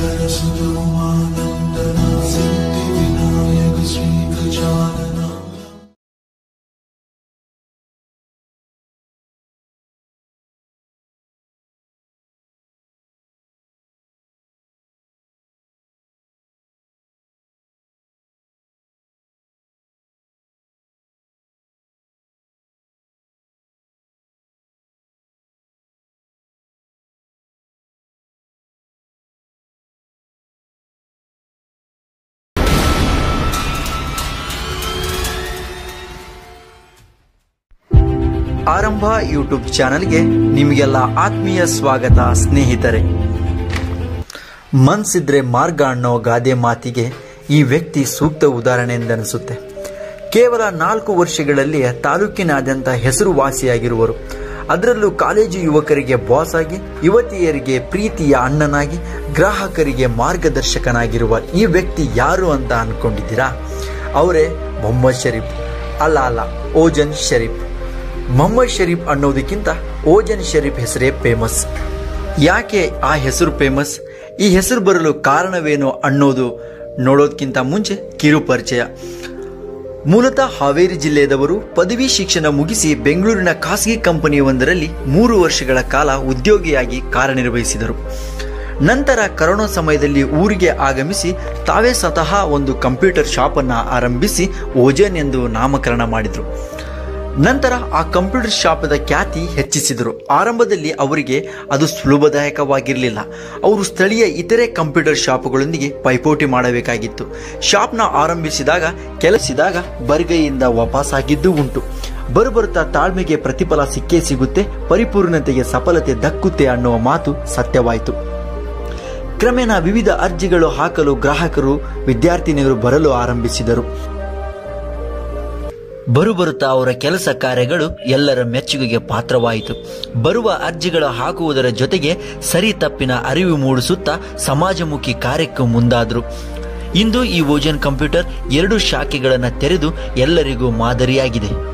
शङ्कर सुगमानन्दन सिद्धिविनायक श्रीगजानन ಆರಂಭ ಯೂಟ್ಯೂಬ್ ಚಾನಲ್ಗೆ ನಿಮಗೆಲ್ಲ ಆತ್ಮೀಯ ಸ್ವಾಗತ ಸ್ನೇಹಿತರೆ ಮನ್ಸಿದ್ರೆ ಮಾರ್ಗ ಅನ್ನೋ ಗಾದೆ ಮಾತಿಗೆ ಈ ವ್ಯಕ್ತಿ ಸೂಕ್ತ ಉದಾಹರಣೆ ಎಂದನಿಸುತ್ತೆ ಕೇವಲ ನಾಲ್ಕು ವರ್ಷಗಳಲ್ಲಿ ತಾಲೂಕಿನಾದ್ಯಂತ ಹೆಸರುವಾಸಿಯಾಗಿರುವರು ಅದರಲ್ಲೂ ಕಾಲೇಜು ಯುವಕರಿಗೆ ಬಾಸ್ ಆಗಿ ಯುವತಿಯರಿಗೆ ಪ್ರೀತಿಯ ಅಣ್ಣನಾಗಿ ಗ್ರಾಹಕರಿಗೆ ಮಾರ್ಗದರ್ಶಕನಾಗಿರುವ ಈ ವ್ಯಕ್ತಿ ಯಾರು ಅಂತ ಅನ್ಕೊಂಡಿದ್ದೀರಾ ಅವರೇ ಮೊಹಮ್ಮದ್ ಶರೀಫ್ ಅಲ್ಲ ಅಲ್ಲ ಓಜನ್ ಶರೀಫ್ ಮೊಹಮ್ಮದ್ ಶರೀಫ್ ಅನ್ನೋದಕ್ಕಿಂತ ಓಜನ್ ಶರೀಫ್ ಹೆಸರೇ ಫೇಮಸ್ ಯಾಕೆ ಆ ಹೆಸರು ಫೇಮಸ್ ಈ ಹೆಸರು ಬರಲು ಕಾರಣವೇನು ಅನ್ನೋದು ನೋಡೋದಕ್ಕಿಂತ ಮುಂಚೆ ಕಿರು ಪರಿಚಯ ಮೂಲತಃ ಹಾವೇರಿ ಜಿಲ್ಲೆಯದವರು ಪದವಿ ಶಿಕ್ಷಣ ಮುಗಿಸಿ ಬೆಂಗಳೂರಿನ ಖಾಸಗಿ ಕಂಪನಿಯೊಂದರಲ್ಲಿ ಮೂರು ವರ್ಷಗಳ ಕಾಲ ಉದ್ಯೋಗಿಯಾಗಿ ಕಾರ್ಯನಿರ್ವಹಿಸಿದರು ನಂತರ ಕರೋನಾ ಸಮಯದಲ್ಲಿ ಊರಿಗೆ ಆಗಮಿಸಿ ತಾವೇ ಸ್ವತಃ ಒಂದು ಕಂಪ್ಯೂಟರ್ ಶಾಪನ್ನು ಆರಂಭಿಸಿ ಓಜನ್ ಎಂದು ನಾಮಕರಣ ಮಾಡಿದರು ನಂತರ ಆ ಕಂಪ್ಯೂಟರ್ ಶಾಪದ ಖ್ಯಾತಿ ಹೆಚ್ಚಿಸಿದರು ಆರಂಭದಲ್ಲಿ ಅವರಿಗೆ ಅದು ಸುಲಭದಾಯಕವಾಗಿರಲಿಲ್ಲ ಅವರು ಸ್ಥಳೀಯ ಇತರೆ ಕಂಪ್ಯೂಟರ್ ಶಾಪ್ಗಳೊಂದಿಗೆ ಪೈಪೋಟಿ ಮಾಡಬೇಕಾಗಿತ್ತು ಶಾಪ್ನ ಆರಂಭಿಸಿದಾಗ ಕೆಲಸಿದಾಗ ಬರಿಗೈಯಿಂದ ವಾಪಸ್ಸಾಗಿದ್ದು ಉಂಟು ಬರುಬರುತ್ತಾ ತಾಳ್ಮೆಗೆ ಪ್ರತಿಫಲ ಸಿಕ್ಕೇ ಸಿಗುತ್ತೆ ಪರಿಪೂರ್ಣತೆಗೆ ಸಫಲತೆ ದಕ್ಕುತ್ತೆ ಅನ್ನುವ ಮಾತು ಸತ್ಯವಾಯಿತು ಕ್ರಮೇಣ ವಿವಿಧ ಅರ್ಜಿಗಳು ಹಾಕಲು ಗ್ರಾಹಕರು ವಿದ್ಯಾರ್ಥಿನಿಯರು ಬರಲು ಆರಂಭಿಸಿದರು ಬರುಬರುತ್ತಾ ಅವರ ಕೆಲಸ ಕಾರ್ಯಗಳು ಎಲ್ಲರ ಮೆಚ್ಚುಗೆಗೆ ಪಾತ್ರವಾಯಿತು ಬರುವ ಅರ್ಜಿಗಳು ಹಾಕುವುದರ ಜೊತೆಗೆ ಸರಿ ತಪ್ಪಿನ ಅರಿವು ಮೂಡಿಸುತ್ತಾ ಸಮಾಜಮುಖಿ ಕಾರ್ಯಕ್ಕೆ ಮುಂದಾದರು ಇಂದು ಈ ಓಜನ್ ಕಂಪ್ಯೂಟರ್ ಎರಡು ಶಾಖೆಗಳನ್ನು ತೆರೆದು ಎಲ್ಲರಿಗೂ ಮಾದರಿಯಾಗಿದೆ